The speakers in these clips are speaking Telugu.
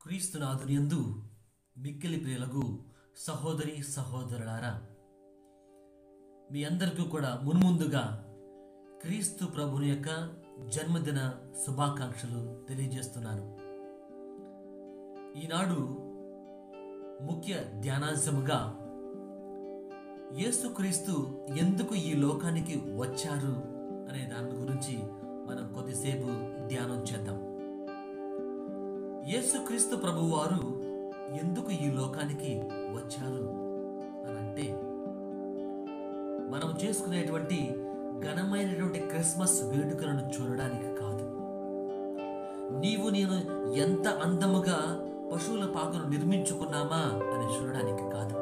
క్రీస్తునాథునియందు మిక్కిలి ప్రియులకు సహోదరి సహోదరులారా మీ అందరికీ కూడా మున్ముందుగా క్రీస్తు ప్రభుని యొక్క జన్మదిన శుభాకాంక్షలు తెలియజేస్తున్నాను ఈనాడు ముఖ్య ధ్యానాంశముగా యేసుక్రీస్తు ఎందుకు ఈ లోకానికి వచ్చారు అనే దాని గురించి మనం కొద్దిసేపు ధ్యానం చేద్దాం యేసుక్రీస్తు ప్రభువారు ఎందుకు ఈ లోకానికి వచ్చారు అని అంటే మనం చేసుకునేటువంటి ఘనమైనటువంటి క్రిస్మస్ వేడుకలను చూడడానికి కాదు నీవు నేను ఎంత అందముగా పశువుల పాకను నిర్మించుకున్నామా అని చూడడానికి కాదు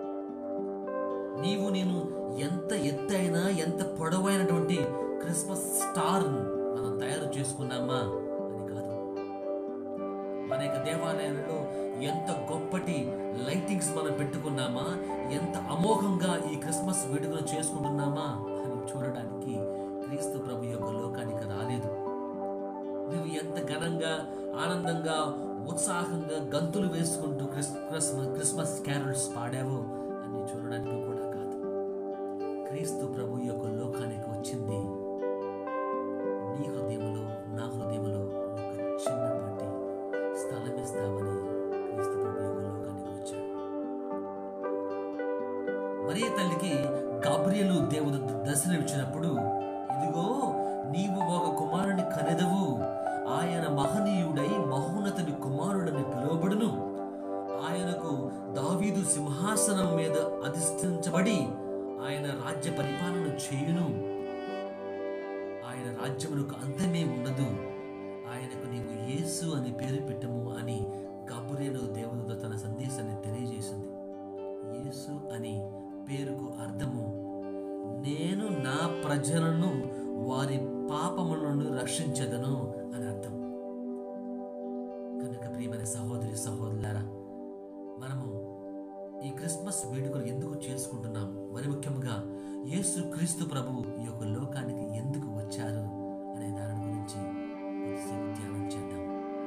నీవు నేను ఎంత ఎత్తైన ఎంత పొడవైనటువంటి క్రిస్మస్ స్టార్ మనం తయారు చేసుకున్నామా అని కాదు మన యొక్క దేవాలయాలలో ఎంత గొప్పటి లైటింగ్స్ మనం పెట్టుకున్నామా ఎంత అమోఘంగా ఈ క్రిస్మస్ వేడుకను చేసుకుంటున్నామా అని చూడడానికి క్రీస్తు ప్రభు యొక్క లోకానికి రాలేదు నువ్వు ఎంత ఘనంగా ఆనందంగా ఉత్సాహంగా గంతులు వేసుకుంటూ క్రిస్ క్రిస్మస్ క్రిస్మస్ క్యారల్స్ పాడావో అని చూడడానికి కూడా కాదు క్రీస్తు ప్రభు యొక్క లోకానికి వచ్చింది నీ హృదయంలో నా హృదయంలో ఒక చిన్నపాటి స్థలం ఇస్తామని క్రీస్తు ప్రభు యొక్క లోకానికి వచ్చాడు మరియ తల్లికి గాబ్రియలు దేవుడు దర్శనమిచ్చినప్పుడు ఇదిగో నీవు ఒక కుమారుని కనెదవు ఆయన మహనీయుడై మహోన్నతుని కుమారుడని పిలువబడును ఆయనకు దావీదు సింహాసనం మీద అధిష్ఠించబడి ఆయన రాజ్య పరిపాలన చేయును ఆయన రాజ్యమునకు అంతమే ఉండదు ఆయనకు నీవు యేసు అని పేరు పెట్టము అని గబురేలు దేవుడు తన సందేశాన్ని తెలియజేసింది యేసు అని పేరుకు అర్థము నేను నా ప్రజలను వారి పాపములను రక్షించదను అని అర్థం కనుక ప్రియమైన సహోదరి సహోదరులారా మనము ఈ క్రిస్మస్ వేడుకలు ఎందుకు చేసుకుంటున్నాం మరి ముఖ్యంగా యేసు క్రీస్తు ప్రభు ఈ యొక్క లోకానికి ఎందుకు వచ్చారు అనే దాని గురించి కొద్దిసేపు ధ్యానం చేద్దాం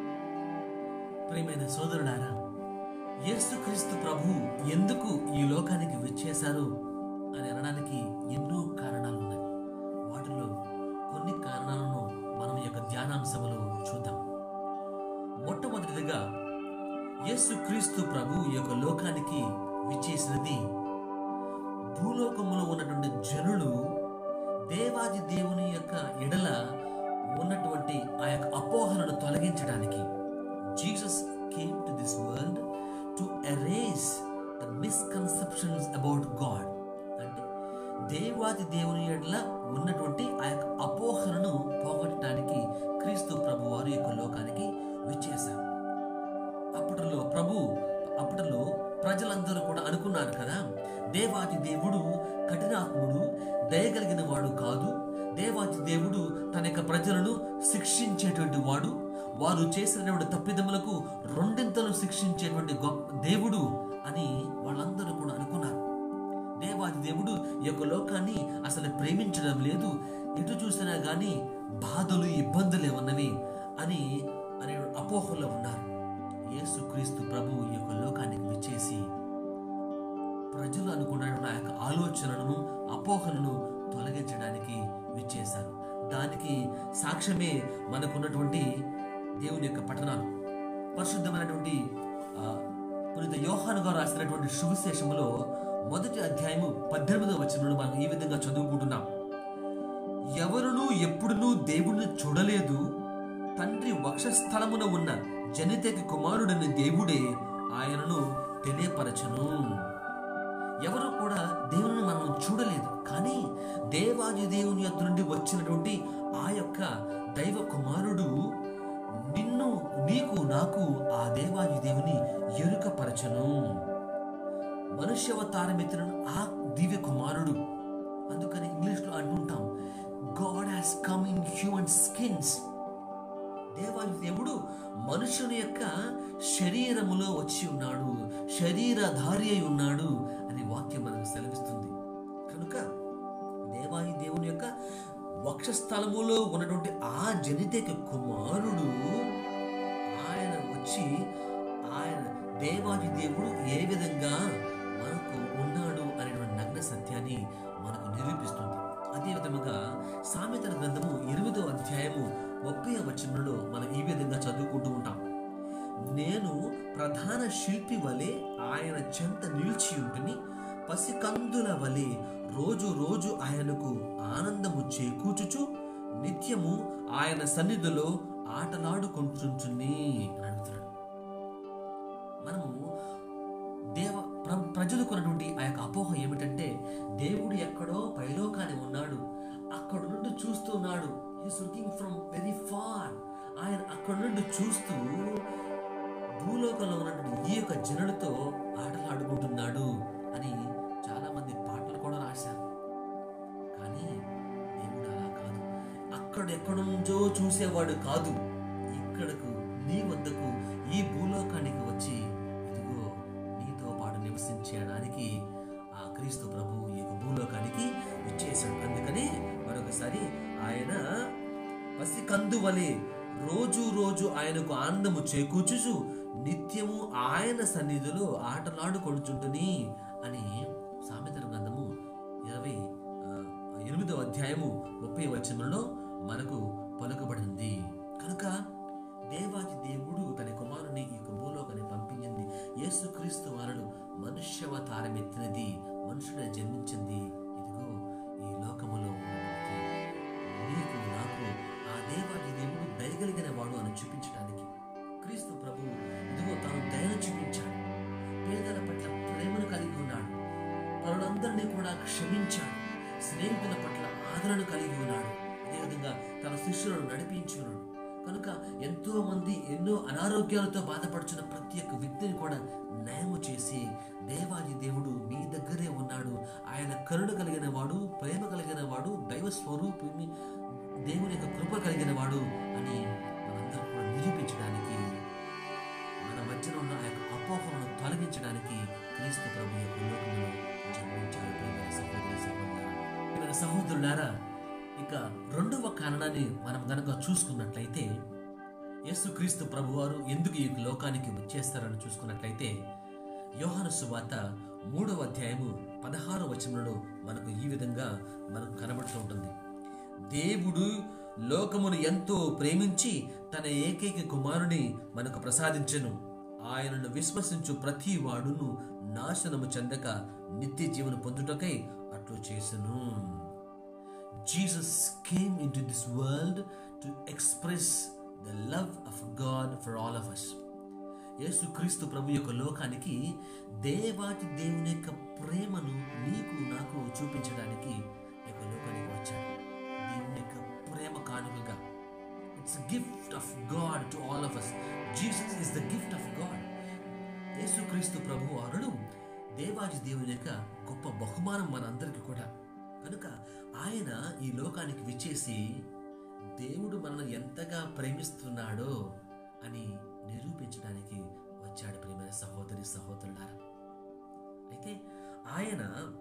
ప్రియమైన సోదరులారా యేసు క్రీస్తు ప్రభు ఎందుకు ఈ లోకానికి వచ్చేశారు అని అనడానికి ఎన్నో కారణాలు ఉన్నాయి వాటిలో కొన్ని కారణాలను మనం ఈ యొక్క ధ్యానాంశములో చూద్దాం మొట్టమొదటిదిగా యేసు క్రీస్తు ప్రభు ఈ యొక్క లోకానికి విచ్చేసినది భూలోకములో ఉన్నటువంటి జనులు దేవాది దేవుని యొక్క ఎడల ఉన్నటువంటి ఆ యొక్క అపోహలను తొలగించడానికి Jesus came to this world to erase the misconceptions about God అంటే దేవాది దేవుని ఎడల ఉన్నటువంటి ఆ యొక్క అపోహలను పోగొట్టడానికి క్రీస్తు ప్రభు వారి యొక్క లోకానికి విచ్చేశారు అప్పటిలో ప్రభు అప్పటిలో ప్రజలందరూ కూడా అనుకున్నారు కదా దేవాది దేవుడు కఠినాత్ముడు దయగలిగిన వాడు కాదు దేవాది దేవుడు తన యొక్క ప్రజలను శిక్షించేటువంటి వాడు వారు చేసినటువంటి తప్పిదములకు రెండింతలు శిక్షించేటువంటి గొప్ప దేవుడు అని వాళ్ళందరూ కూడా అనుకున్నారు దేవాది దేవుడు ఈ యొక్క లోకాన్ని అసలు ప్రేమించడం లేదు ఎటు చూసినా గాని బాధలు ఇబ్బందులే ఉన్నవి అని అనే అపోహలో ఉన్నారు యేసుక్రీస్తు ప్రభు ఈ యొక్క లోకానికి విచ్చేసి ప్రజలు అనుకున్న ఆ యొక్క ఆలోచనలను అపోహలను తొలగించడానికి విచ్చేశారు దానికి సాక్ష్యమే మనకున్నటువంటి దేవుని యొక్క పఠనాలు పరిశుద్ధమైనటువంటి ఆ, పునీత యోహాను గారు రాసినటువంటి సువిశేషములో మొదటి అధ్యాయము పద్దెనిమిదవ వచనంలో మనం ఈ విధంగా చదువుకుంటున్నాం ఎవరునూ ఎప్పుడునూ దేవుణ్ణి చూడలేదు తండ్రి వక్షస్థలమున ఉన్న జనితకి కుమారుడని దేవుడే ఆయనను తెలియపరచను ఎవరు కూడా దేవుని మనం చూడలేదు కానీ దేవాది దేవుని యొద్ద నుండి వచ్చినటువంటి ఆ యొక్క దైవ కుమారుడు నిన్ను నీకు నాకు ఆ దేవాది దేవుని ఎరుకపరచను మనుష్యవతారమెత్తిన ఆ దివ్య కుమారుడు అందుకని ఇంగ్లీష్లో అంటుంటాం God has come in human skins దేవాది దేవుడు మనుషుని యొక్క శరీరములో వచ్చి ఉన్నాడు శరీరధారి అయి ఉన్నాడు అని వాక్యం మనకు సెలవిస్తుంది కనుక దేవాది దేవుని యొక్క వక్షస్థలములో ఉన్నటువంటి ఆ జనితేక కుమారుడు ఆయన వచ్చి దేవాది దేవుడు ఏ విధంగా మనకు ఉన్నాడు అనేటువంటి నగ్న సత్యాన్ని మనకు నిరూపిస్తుంది అదే విధముగా సామెతల గ్రంథము ఎనిమిదో అధ్యాయము ముప్పై వచనంలో మనం ఈ విధంగా చదువుకుంటూ ఉంటాం నేను ప్రధాన శిల్పి వలె ఆయన చెంత నిలిచి ఉంటుని పసికందుల వలె రోజు రోజు ఆయనకు ఆనందము చేకూచుచు నిత్యము ఆయన సన్నిధిలో ఆటలాడుకుంటుంచుని అని అడుగుతున్నాడు మనము దేవ ప్ర- ప్రజలకు ఉన్నటువంటి ఆ యొక్క అపోహ ఏమిటంటే దేవుడు ఎక్కడో పైలోకాన్ని ఉన్నాడు అక్కడ నుండి చూస్తున్నాడు is looking from very far ఆయన అక్కడ నుండి చూస్తూ భూలోకంలో ఉన్నటువంటి ఈ యొక్క జనులతో ఆటలు ఆడుకుంటున్నాడు అని చాలా మంది పాటలు కూడా రాశారు కానీ దేవుడు అలా కాదు అక్కడ ఎక్కడ నుంచో చూసేవాడు కాదు ఇక్కడకు నీ వద్దకు ఈ భూలోకానికి వచ్చి ఇదిగో నీతో పాటు నివసించడానికి ఆ క్రీస్తు ప్రభు ఈ యొక్క భూలోకానికి ఇచ్చేశాడు అందుకని మరొకసారి ఆయన పసి కందు వలె రోజు రోజు ఆయనకు ఆనందము చేకూర్చుచు నిత్యము ఆయన సన్నిధిలో ఆటలాడుకొనుచుంటుని అని సామెతల గ్రంథము ఇరవై ఆ, ఎనిమిదో అధ్యాయము ముప్పై వచనంలో మనకు పలుకబడింది కనుక దేవాది దేవుడు తన కుమారుని ఈ యొక్క భూలోకాన్ని పంపించింది యేసుక్రీస్తు వారుడు మనుష్యవతారం ఎత్తినది మనుషుడే జన్మించింది ఇదిగో ఈ లోకములో ఉన్నవారికి నీకు నాకు ఆ దేవాది దేవుడు దయగలిగిన వాడు అని చూపించడానికి క్రీస్తు ప్రభు ఇదిగో తాను దయను చూపించాడు పేదల పట్ల ప్రేమను కలిగి ఉన్నాడు పరులందరినీ కూడా క్షమించాడు స్నేహితుల పట్ల ఆదరణ కలిగి ఉన్నాడు అదేవిధంగా తన శిష్యులను నడిపించి ఉన్నాడు కనుక ఎంతో మంది ఎన్నో అనారోగ్యాలతో బాధపడుచున్న ప్రతి ఒక్క వ్యక్తిని కూడా నయము చేసి దేవాది దేవుడు మీ దగ్గరే ఉన్నాడు ఆయన కరుణ కలిగిన వాడు ప్రేమ కలిగిన వాడు దైవ స్వరూపిణి దేవుని యొక్క కృప కలిగిన వాడు అని మనందరూ కూడా నిరూపించడానికి మన మధ్యన ఉన్న ఆ యొక్క అపోహలను తొలగించడానికి క్రీస్తు ప్రభు యొక్క లోకములో జన్మించారు ప్రియమైన సహోదరి సహోదరులారా. ప్రియమైన సహోదరులారా ఇక రెండవ కారణాన్ని మనం గనక చూసుకున్నట్లయితే యేసుక్రీస్తు ప్రభువారు ఎందుకు ఈ లోకానికి వచ్చేస్తారని చూసుకున్నట్లయితే యోహాను సువార్త మూడవ అధ్యాయము పదహారు వచనంలో మనకు ఈ విధంగా మనకు కనబడుతూ ఉంటుంది దేవుడు లోకమును ఎంతో ప్రేమించి తన ఏకైక కుమారుని మనకు ప్రసాదించెను ఆయనను విశ్వసించు ప్రతి వాడును నాశనము చెందక నిత్య జీవన పొందుటకై అట్లు చేసెను Jesus came into this world to express the love of God for all of us. యేసుక్రీస్తు ప్రభు యొక్క లోకానికి దేవాతి దేవుని యొక్క ప్రేమను నీకు నాకు చూపించడానికి ఈ యొక్క లోకానికి వచ్చాడు దేవుని యొక్క ప్రేమ కానుకగా it's gift of God to all of us Jesus is the gift of God యేసుక్రీస్తు ప్రభు వారుడు దేవాది దేవుని యొక్క గొప్ప బహుమానం మనందరికీ కూడా కనుక ఆయన ఈ లోకానికి విచ్చేసి దేవుడు మనల్ని ఎంతగా ప్రేమిస్తున్నాడో అని నిరూపించడానికి వచ్చాడు ప్రియమైన సహోదరి సహోదరులారా అయితే ఆయన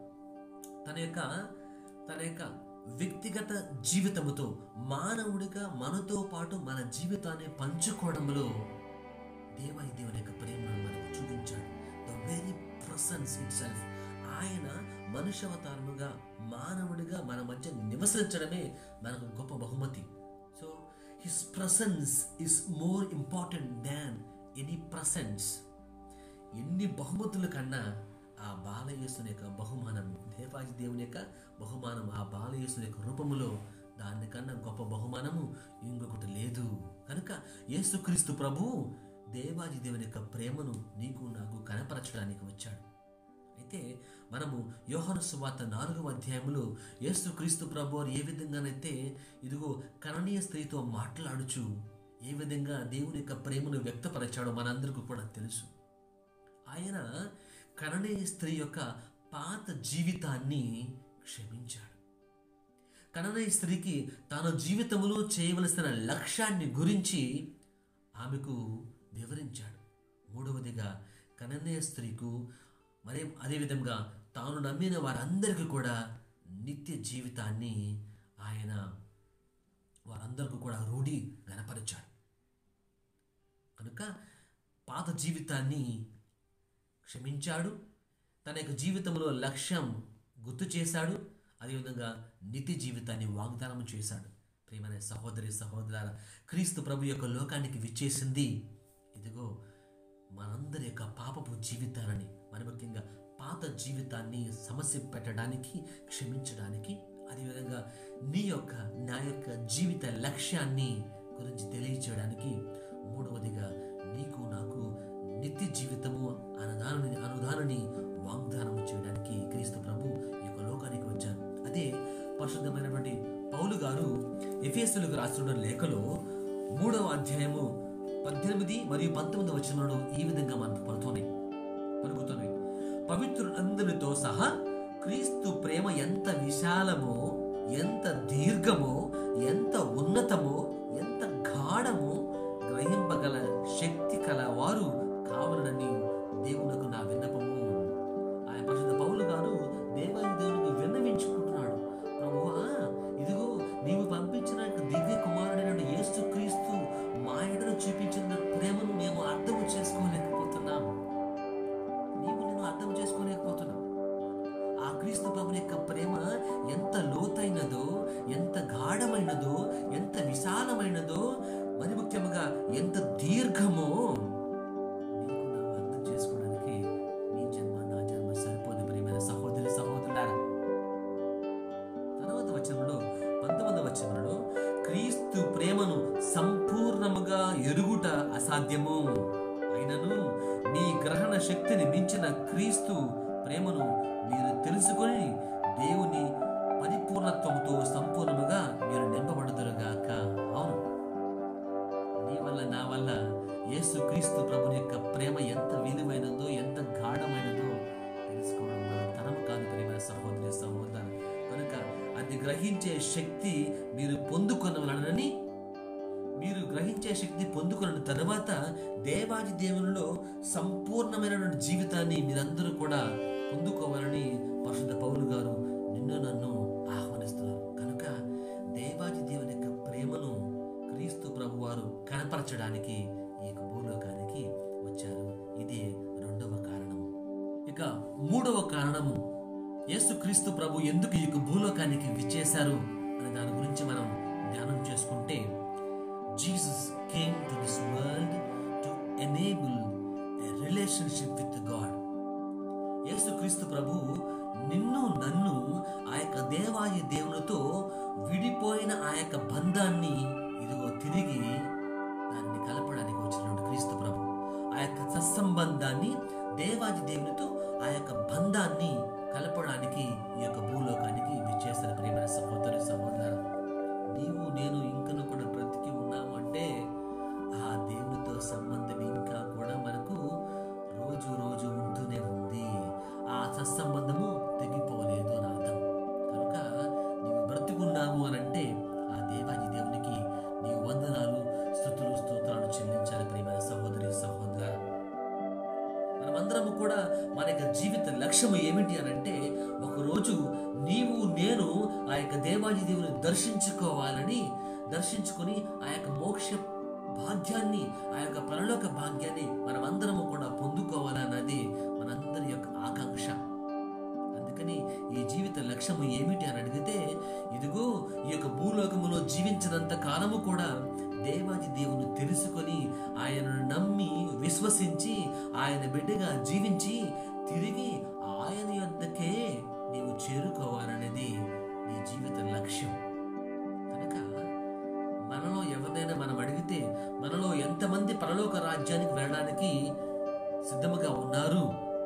తన యొక్క తన యొక్క వ్యక్తిగత జీవితముతో మానవుడిగా మనతో పాటు మన జీవితాన్ని పంచుకోవడంలో దేవాది దేవుని యొక్క ప్రేమను మనకు చూపించాడు the very presence itself ఆయన మనుష్యవతారముగా మానవుడిగా మన మధ్య నివసించడమే మనకు గొప్ప బహుమతి so his presence is more important than any presence ఎన్ని బహుమతుల కన్నా ఆ బాలయేసుని యొక్క బహుమానం దేవాది దేవుని యొక్క బహుమానం ఆ బాలయేసుని యొక్క రూపములో దానికన్నా గొప్ప బహుమానము ఇంకొకటి లేదు కనుక యేసుక్రీస్తు ప్రభు దేవాది దేవుని యొక్క ప్రేమను నీకు నాకు కనపరచడానికి వచ్చాడు అయితే మనము యోహాను సువార్త నాలుగవ అధ్యాయంలో యేసుక్రీస్తు ప్రభు వారు ఏ విధంగానైతే ఇదిగో కరణీయ స్త్రీతో మాట్లాడుచు ఏ విధంగా దేవుని యొక్క ప్రేమను వ్యక్తపరిచాడో మనందరికీ కూడా తెలుసు ఆయన కరణీయ స్త్రీ యొక్క పాత జీవితాన్ని క్షమించాడు కణనీయ స్త్రీకి తన జీవితంలో చేయవలసిన లక్ష్యాన్ని గురించి ఆమెకు వివరించాడు మూడవదిగా కణనీయ స్త్రీకు మరి అదేవిధంగా తాను నమ్మిన వారందరికీ కూడా నిత్య జీవితాన్ని ఆయన వారందరికీ కూడా రూఢి గనపరిచాడు కనుక పాత జీవితాన్ని క్షమించాడు తన యొక్క జీవితంలో లక్ష్యం గుర్తు చేశాడు అదేవిధంగా నిత్య జీవితాన్ని వాగ్దానం చేశాడు ప్రియమైన సహోదరి సహోదరుల క్రీస్తు ప్రభు యొక్క లోకానికి విచ్చేసింది ఇదిగో మనందరి యొక్క పాపపు జీవితాలని మరి ముఖ్యంగా పాత జీవితాన్ని సమస్య పెట్టడానికి క్షమించడానికి అదేవిధంగా నీ యొక్క నా యొక్క జీవిత లక్ష్యాన్ని గురించి తెలియచేయడానికి మూడవదిగా నీకు నాకు నిత్య జీవితము అనుదానని అనుదానని వాగ్దానం చేయడానికి క్రీస్తు ప్రభు ఈ యొక్క లోకానికి వచ్చారు అదే పరిశుద్ధమైనటువంటి పౌలు గారు ఎఫేసులకు రాస్తున్న లేఖలో మూడవ అధ్యాయము పద్దెనిమిది మరియు పంతొమ్మిది వచనంలో ఈ విధంగా మనకు పడుతున్నాయి పలుకుతున్నాయి పవిత్రులందరితో సహా క్రీస్తు ప్రేమ ఎంత విశాలమో ఎంత దీర్ఘమో ఎంత ఉన్నతమో ఎంత గాఢమో గ్రహింపగల శక్తి కల వారు కావాలని దేవునకు నా విన్నపము ఆయన పరిశుద్ధ పౌలు గారు దేవాది దేవునికి విన్నవించుకుంటున్నాడు ప్రభువా ఇదిగో నీవు పంపించిన యొక్క దివ్య కుమారుడైన యేసు క్రీస్తు మా ఎడను చూపించిన ప్రేమను మేము అర్థం చేసుకోలేకపోతున్నాం నీవు నేను అర్థం చేసుకోలేకపోతున్నాం ఆ క్రీస్తు ప్రభుని యొక్క ప్రేమ ఎంత లోతైనదో ఎంత గాఢమైనదో ఎంత విశాలమైనదో మరి ముఖ్యంగా ఎంత దీర్ఘమో నీకు నాకు అర్థం చేసుకోవడానికి నీ జన్మ నా జన్మ సరిపోదు ప్రియమైన సహోదరి సహోదరులారా తర్వాత వచనంలో పంతొమ్మిదవ వచనంలో క్రీస్తు ప్రేమను సంపూర్ణముగా ఎరుగుట అసాధ్యము అయినను మీ గ్రహణ శక్తిని మించిన క్రీస్తు ప్రేమను మీరు తెలుసుకొని దేవుని పరిపూర్ణత్వంతో సంపూర్ణముగా మీరు నింపబడుదురుగాక అవును నీ వల్ల నా వల్ల యేసు క్రీస్తు ప్రభుని యొక్క ప్రేమ ఎంత విలువైనదో ఎంత గాఢమైనదో తెలుసుకోవడం మన తరం కాదు ప్రేమ సహోదరి సహోదరు కనుక అది గ్రహించే శక్తి మీరు పొందుకొనవలనని మీరు గ్రహించే శక్తి పొందుకున్న తర్వాత దేవాది దేవునిలో సంపూర్ణమైనటువంటి జీవితాన్ని మీరందరూ కూడా పొందుకోవాలని పరిశుద్ధ పౌలు గారు నిన్ను నన్ను ఆహ్వానిస్తున్నారు కనుక దేవాది దేవుని యొక్క ప్రేమను క్రీస్తు ప్రభు వారు కనపరచడానికి ఈ యొక్క భూలోకానికి వచ్చారు ఇదే రెండవ కారణం ఇక మూడవ కారణము యేసుక్రీస్తు ప్రభు ఎందుకు ఈ యొక్క భూలోకానికి విచ్చేశారు అనే దాని గురించి మనం ధ్యానం చేసుకుంటే Jesus came to this world to enable a relationship with God యేసుక్రీస్తు ప్రభు నిన్ను నన్ను ఆ యొక్క దేవాది దేవునితో విడిపోయిన ఆ యొక్క బంధాన్ని ఇదిగో తిరిగి దాన్ని కలపడానికి వచ్చినటువంటి క్రీస్తు ప్రభు ఆ యొక్క సత్సంబంధాన్ని దేవాది దేవునితో ఆ యొక్క బంధాన్ని కలపడానికి ఈ యొక్క భూలోకానికి విచ్చేసిన ప్రేమ సహోదరి సహోదరు నీవు నేను ఇంకను కూడా బ్రతికి ఉన్నామంటే ఆ దేవునితో సంబంధం ఇంకా కూడా మనకు రోజు రోజు ఉంటూనే ఉంది ఆ సత్సంబంధము తెగిపోలేదు అని అర్థం కనుక నీవు బ్రతికున్నాము అని అంటే ఆ దేవాది దేవునికి నీవు వందనాలు స్థుతులు స్తోత్రాలు చెల్లించాలి ప్రియమైన సహోదరి సహోదర మనమందరము కూడా మన యొక్క జీవిత లక్ష్యము ఏమిటి అని అంటే ఒకరోజు నీవు నేను ఆ యొక్క దేవాది దేవుని దర్శించుకోవాలని దర్శించుకొని ఆ యొక్క మోక్ష భాగ్యాన్ని ఆ యొక్క పరలోక భాగ్యాన్ని మనమందరము కూడా పొందుకోవాలన్నది మనందరి యొక్క ఆకాంక్ష అందుకని ఈ జీవిత లక్ష్యము ఏమిటి అని అడిగితే ఇదిగో ఈ యొక్క భూలోకములో జీవించినంత కాలము కూడా దేవాది దేవుని తెలుసుకొని ఆయనను నమ్మి విశ్వసించి ఆయన బిడ్డగా జీవించి తిరిగి ఆయన యొద్దకే నీవు చేరుకోవాలనేది నీ జీవిత లక్ష్యం కనుక మనలో ఎవరినైనా మనం అడిగితే మనలో ఎంతమంది పరలోక రాజ్యానికి వెళ్ళడానికి సిద్ధముగా ఉన్నారు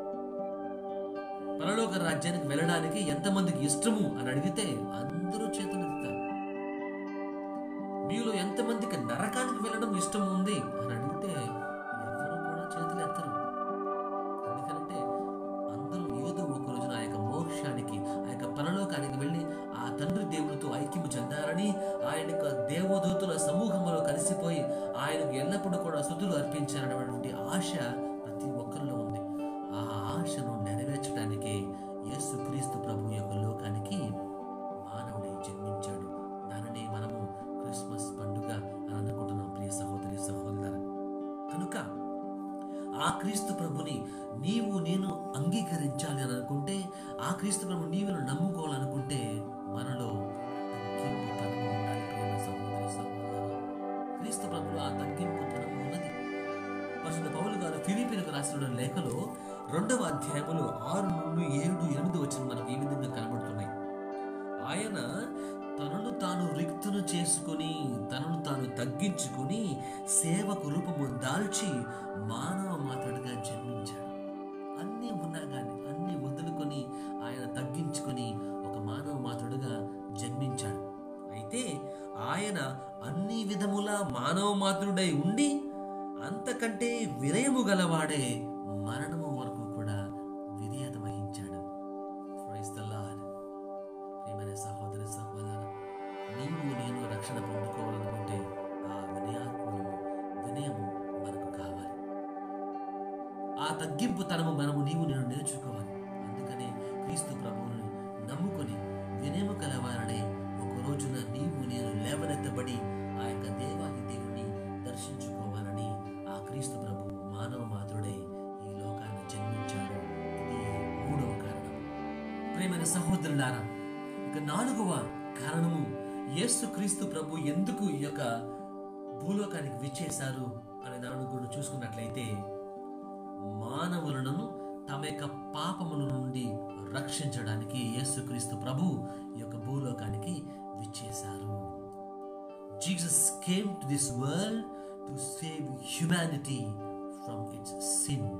పరలోక రాజ్యానికి వెళ్ళడానికి ఎంతమందికి ఇష్టము అని అడిగితే అందరూ చేతులెత్తారు మీలో ఎంతమందికి నరకానికి వెళ్ళడం ఇష్టం ఉంది అని అడిగితే ఎవరు కూడా చేతులు ఎత్తరు ఎందుకంటే అందరూ ఏదో ఒక రోజున ఆ యొక్క మోక్షానికి ఆ యొక్క పరలోకానికి వెళ్ళి ఆ తండ్రి దేవునితో ఐక్యము చెందాలని ఆయన యొక్క దేవదూతుల సమూహంలో కలిసిపోయి ఆయనకు ఎల్లప్పుడూ కూడా శుద్ధులు అర్పించాలనేటువంటి ఆశ ప్రతి ఒక్కరిలో ఉంది ఆ ఆశను నెరవేర్చడానికి యేసుక్రీస్తు ప్రభు యొక్క లోకానికి మానవుడై జన్మించాడు దానిని మనము క్రిస్మస్ పండుగ అని అనుకుంటున్నాం ప్రియ సహోదరి సహోదరు కనుక ఆ ఆ క్రీస్తు ప్రభుని నీవు నేను అంగీకరించాలి అని అనుకుంటే ఆ క్రీస్తు ప్రభు నీవు నమ్ముకోవాలనుకుంటే మనలో తగ్గింపుతనం ఉండాలి ప్రేమ సహోదరి సహోదరులారా. క్రీస్తు ప్రభులో ఆ తగ్గింపుతనం ఉన్నది పరిశుద్ధ పౌలు గారు ఫిలిపిలకు రాసిన లేఖలో రెండవ అధ్యాయములో ఆరు నుండి ఏడు ఎనిమిది వచ్చిన మనకు ఈ విధంగా కనబడుతున్నాయి ఆయన తనను తాను రిక్తును చేసుకుని తనను తాను తగ్గించుకుని సేవకు రూపము దాల్చి మానవ మాతడుగా జన్మించాడు అన్నీ ఉన్నా కానీ అన్నీ వదులుకొని ఆయన తగ్గించుకొని ఒక మానవ మాతడుగా జన్మించాడు అయితే ఆయన అన్ని విధముల మానవ మాతృడై ఉండి అంతకంటే వినయము గలవాడే మరణము వరకు కూడా విధేయత వహించాడు Praise the Lord. ప్రియమైన సహోదరి సహోదరు నీవు నేను రక్షణ పొందుకోవాలనుకుంటే ఆ వినయాత్మము వినయము మనకు కావాలి ఆ తగ్గింపు తనము మనము నీవు నేను నేర్చుకోవాలి అందుకనే క్రీస్తు ప్రభువును నమ్ముకొని వినయము కలవారనే ఒక రోజున నీవు నేను లేవనెత్తబడి ఆ యొక్క దేవాది దేవుని దర్శించుకోవాలని ఆ క్రీస్తు ప్రభు మానవ మాతృడై ఈ లోకాన్ని జన్మించాడు ఇది మూడవ కారణం ప్రేమైన సహోదరులారా ఇక నాలుగవ కారణము యేసు క్రీస్తు ప్రభు ఎందుకు ఈ యొక్క భూలోకానికి విచ్చేశారు అనే దాని గురించి చూసుకున్నట్లయితే మానవులను తమ యొక్క పాపముల నుండి రక్షించడానికి యేసుక్రీస్తు ప్రభు ఈ యొక్క భూలోకానికి విచ్చేశారు Jesus came to this world to save humanity from its sin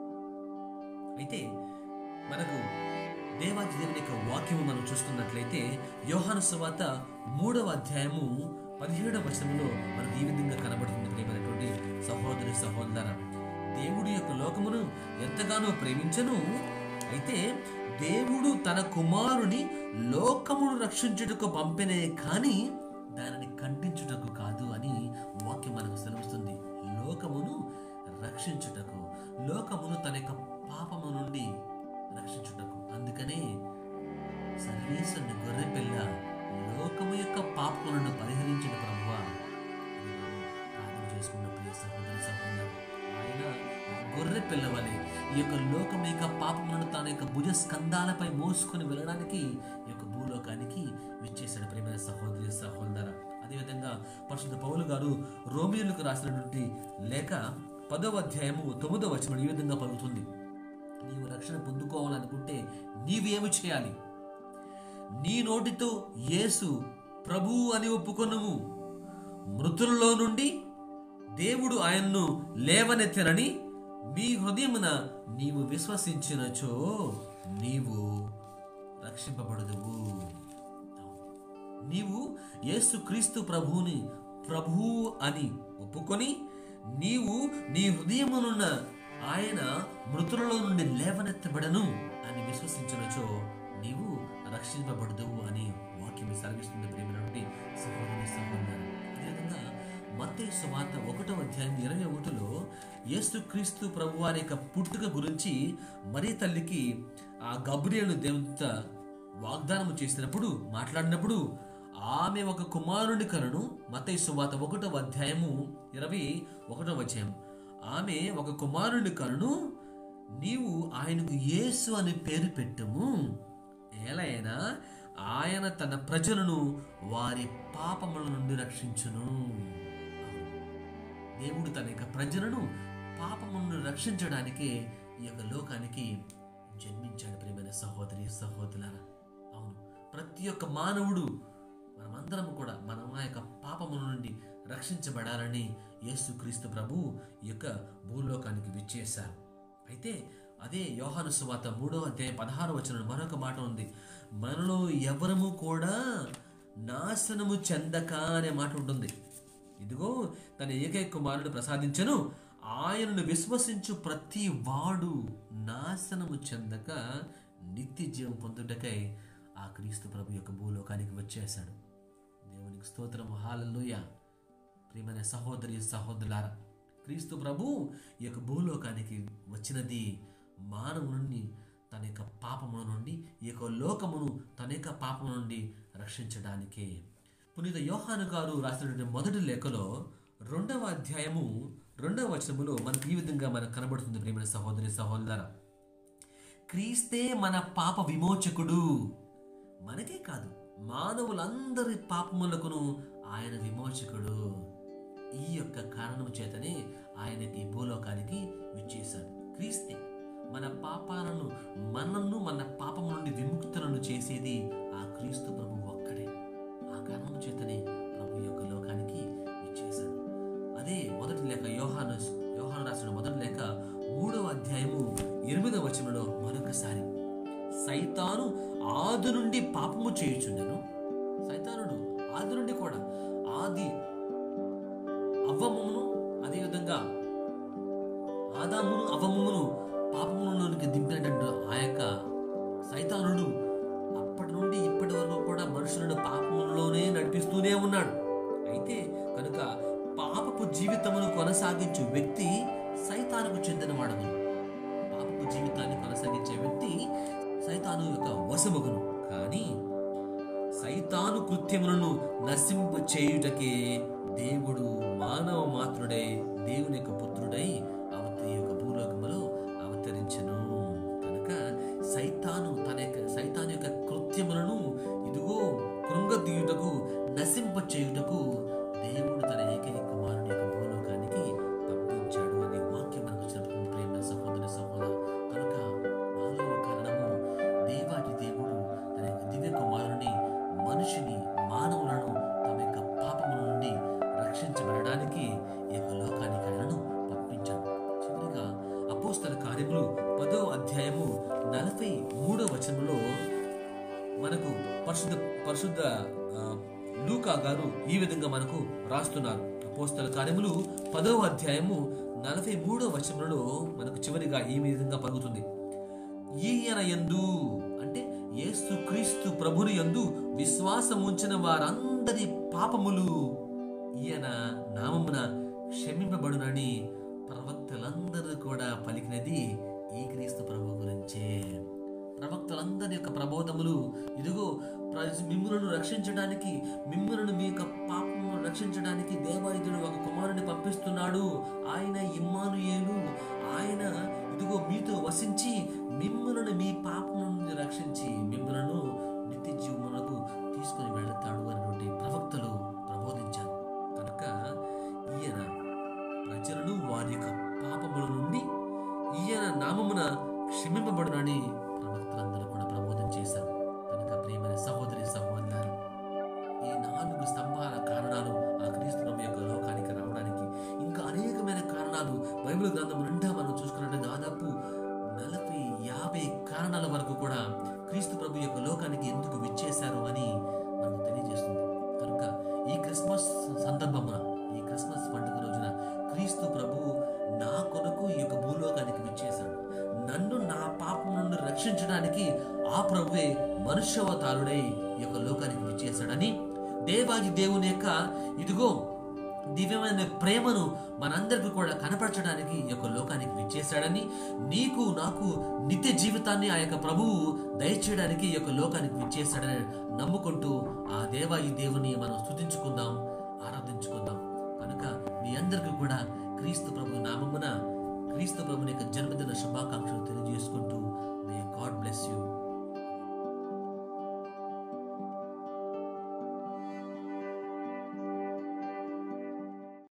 అయితే మనకు దేవాది దేవుని యొక్క వాక్యము మనం చూసుకున్నట్లయితే యోహాను సువార్త మూడవ అధ్యాయము పదిహేడవ వచనంలో మనకు ఈ విధంగా కనబడుతుంది ప్రియమైనటువంటి సహోదరి సహోదర దేవుడి యొక్క లోకమును ఎంతగానో ప్రేమించను అయితే దేవుడు తన కుమారుని లోకమును రక్షించుటకు పంపినే కానీ దానిని ఖండించుటకు కాదు అని వాక్యం మనకు సెలవుస్తుంది లోకమును రక్షించుటకు లోకమును తన యొక్క పాపము నుండి రక్షించుటకు అందుకనే సర్వేశ్వరుని గొర్రె పిల్ల లోకము యొక్క పాపములను పరిహరించిన ప్రభువా అని మనం ప్రార్థన చేసుకున్న ప్రియ సహోదరి సహోదరు ఆయన గొర్రె పిల్లవలే ఈ యొక్క లోకం యొక్క పాపములను తన యొక్క భుజ స్కంధాలపై మోసుకొని వెళ్ళడానికి ఈ యొక్క భూలోకానికి విచ్చేశాడు ప్రేమైన సహోదరి సహోదర అదేవిధంగా పరిశుద్ధ పౌలు గారు రోమియోలకు రాసినటువంటి లేఖ పదవ అధ్యాయము తొమ్మిదవ వచనం ఈ విధంగా పలుకుతుంది నీవు రక్షణ పొందుకోవాలనుకుంటే నీవేమి చేయాలి నీ నోటితో యేసు ప్రభువు అని ఒప్పుకొనుము మృతులలో నుండి దేవుడు ఆయన్ను లేవనెత్తనని మీ హృదయమున నీవు విశ్వసించినచో నీవు రక్షింపబడదువు నీవు యేసు క్రీస్తు ప్రభువుని ప్రభువు అని ఒప్పుకొని నీవు నీ హృదయమునున్న ఆయన మృతులలో నుండి లేవనెత్తబడను అని విశ్వసించినచో నీవు రక్షింపబడదువు అని వాక్యం సెలవిస్తుంది ప్రేమైనటువంటి సహోదరి సహోదరు అదేవిధంగా మత్తయి సువార్త ఒకటో అధ్యాయం ఇరవై ఒకటిలో యేసుక్రీస్తు ప్రభు వారి యొక్క పుట్టుక గురించి మరీ తల్లికి ఆ గబ్రియలు దేవత వాగ్దానం చేసినప్పుడు మాట్లాడినప్పుడు ఆమె ఒక కుమారుని కలను మత్తయి సువాత ఒకటో అధ్యాయము ఇరవై ఒకటో అధ్యాయం ఆమె ఒక కుమారుని కలను నీవు ఆయనకు యేసు అని పేరు పెట్టుము ఏలైనా ఆయన తన ప్రజలను వారి పాపముల నుండి రక్షించును దేవుడు తన యొక్క ప్రజలను పాపములను రక్షించడానికే ఈ యొక్క లోకానికి జన్మించాడు ప్రియమైన సహోదరి సహోదరులారా అవును ప్రతి ఒక్క మానవుడు మనమందరం కూడా మన యొక్క పాపముల నుండి రక్షించబడాలని యేసుక్రీస్తు ప్రభు ఈ యొక్క భూలోకానికి విచ్చేశారు అయితే అదే యోహాను సువాత మూడో అధ్యాయం పదహారు వచ్చిన మరొక మాట ఉంది మనలో ఎవరము కూడా నాశనము చెందక అనే మాట ఉంటుంది ఇదిగో తన ఏకైక కుమారుడు ప్రసాదించను ఆయనను విశ్వసించు ప్రతి వాడు నాశనము చెందక నిత్య జీవం పొందుటకై ఆ క్రీస్తు ప్రభు యొక్క భూలోకానికి వచ్చేశాడు దేవునికి స్తోత్రం హాలలోయ ప్రియమైన సహోదరి సహోదరులారా క్రీస్తు ప్రభు ఈ యొక్క భూలోకానికి వచ్చినది మానవుని తన యొక్క పాపముల నుండి ఈ యొక్క లోకమును తన యొక్క పాపము నుండి రక్షించడానికే పునీత యోహాను గారు రాసినటువంటి మొదటి లేఖలో రెండవ అధ్యాయము రెండవ వచనములో మనకు ఈ విధంగా మనకు కనబడుతుంది ప్రేమైన సహోదరి సహోదర క్రీస్తే మన పాప విమోచకుడు మనకే కాదు మానవులందరి పాపములకును ఆయన విమోచకుడు ఈ యొక్క కారణం చేతనే ఆయనకి భూలోకానికి విచ్చేశాడు క్రీస్తే మన పాపాలను మనను మన పాపము నుండి విముక్తులను చేసేది ఆ క్రీస్తు ప్రభు ఒక్కడే ఆ కారణం చేతనే ప్రభు యొక్క లోకానికి విచ్చేశాడు అదే మొదటి లేఖ యోహాను యోహాను రాసిన మొదటి లేఖ మూడవ అధ్యాయము ఎనిమిదవ వచనంలో మరొకసారి సైతాను ఆది నుండి పాపము చేయుచుండెను సైతానుడు ఆది నుండి కూడా ఆది అవ్వమును అదేవిధంగా ఆదామును అవ్వమును పాపములోనికి దింపినటువంటి ఆ యొక్క సైతానుడు అప్పటి నుండి ఇప్పటి వరకు కూడా మనుషులను పాపములోనే నడిపిస్తూనే ఉన్నాడు అయితే కనుక పాపపు జీవితమును కొనసాగించే వ్యక్తి సైతానుకు చెందినవాడను పాపపు జీవితాన్ని కొనసాగించే వ్యక్తి సైతాను యొక్క వశమగును కానీ సైతాను కృత్యములను నశింప చేయుటకే దేవుడు మానవ మాత్రుడై దేవుని యొక్క పుత్రుడై అవతి యొక్క భూలోకములో అవతరించను కనుక సైతాను తన యొక్క సైతాను యొక్క కృత్యములను ఇదిగో కృంగదీయుటకు నశింప చేయుటకు దేవుడు తన ఏకైక కుమారుని యొక్క భూలోకానికి పంపించాడు అనే వాక్యం మనకు వచ్చినప్పుడు ప్రేమ సహోదర సహోదర కనుక నాలుగవ కారణము దేవాది దేవుడు తన యొక్క దివ్య కుమారుని మనిషిని మానవులను తమ యొక్క పాపముల నుండి రక్షించబడడానికి ఈ యొక్క లోకానికి ఆయనను పంపించాడు చివరిగా అపోస్తల కార్యములు పదో అధ్యాయము నలభై మూడో వచనంలో మనకు పరిశుద్ధ పరిశుద్ధ ఆ, లూకా గారు ఈ విధంగా మనకు రాస్తున్నారు అపోస్తల కార్యములు పదవ అధ్యాయము నలభై మూడో వచనంలో మనకు చివరిగా ఈ విధంగా పలుకుతుంది ఈయన యందు అంటే యేసు క్రీస్తు ప్రభుని యందు విశ్వాసం ఉంచిన వారందరి పాపములు ఈయన నామమున క్షమింపబడునని ప్రవక్తలందరూ కూడా పలికినది ఈ క్రీస్తు ప్రభు గురించే ప్రవక్తలందరి యొక్క ప్రబోధములు ఇదిగో ప్రజ- మిమ్ములను రక్షించడానికి మిమ్ములను మీ యొక్క పాపములను రక్షించడానికి దేవాయుధుడు ఒక కుమారుని పంపిస్తున్నాడు ఆయన ఇమ్మానుయేలు ఆయన ఇదిగో మీతో వసించి మిమ్ములను మీ పాపం నుండి రక్షించి మిమ్ములను నిత్య జీవమునకు తీసుకుని వెళతాడు అనేటువంటి ప్రవక్తలు ప్రబోధించారు కనుక ఈయన ప్రజలను వారి యొక్క పాపముల నుండి ఈయన నామమున క్షమింపబడునని ప్రవక్తలందరూ కూడా ప్రబోధం చేశారు కనుక ప్రియమైన సహోదరి సహోదరులారు ఈ నాలుగు స్తంభాల కారణాలు ఆ క్రీస్తు ప్రభు యొక్క లోకానికి రావడానికి ఇంకా అనేకమైన కారణాలు బైబిల్ గ్రంథం నిండా మనం చూసుకున్నట్టు దాదాపు నలభై యాభై కారణాల వరకు కూడా క్రీస్తు ప్రభు యొక్క లోకానికి ఎందుకు విచ్చేశారు అని మనకు తెలియజేస్తుంది కనుక ఈ క్రిస్మస్ సందర్భమున ఈ క్రిస్మస్ పండుగ రోజున క్రీస్తు ప్రభు నా కొరకు ఈ యొక్క భూలోకానికి విచ్చేశాడు నన్ను నా పాపం నుండి రక్షించడానికి ఆ ప్రభువే మనుష్యవతారుడై ఈ యొక్క లోకానికి విచ్చేశాడని దేవాది దేవుని యొక్క ఇదిగో దివ్యమైన ప్రేమను మనందరికీ కూడా కనపరచడానికి ఈ యొక్క లోకానికి విచ్చేశాడని నీకు నాకు నిత్య జీవితాన్ని ఆ యొక్క ప్రభువు దయచేయడానికి ఈ యొక్క లోకానికి విచ్చేశాడని నమ్ముకుంటూ ఆ దేవాయి దేవుని మనం స్తుతించుకుందాం ఆరాధించుకుందాం కనుక మీ అందరికీ కూడా క్రీస్తు ప్రభు నామమున క్రీస్తు ప్రభుని యొక్క జన్మదిన శుభాకాంక్షలు తెలియజేసుకుంటూ మే గాడ్ బ్లెస్ యూ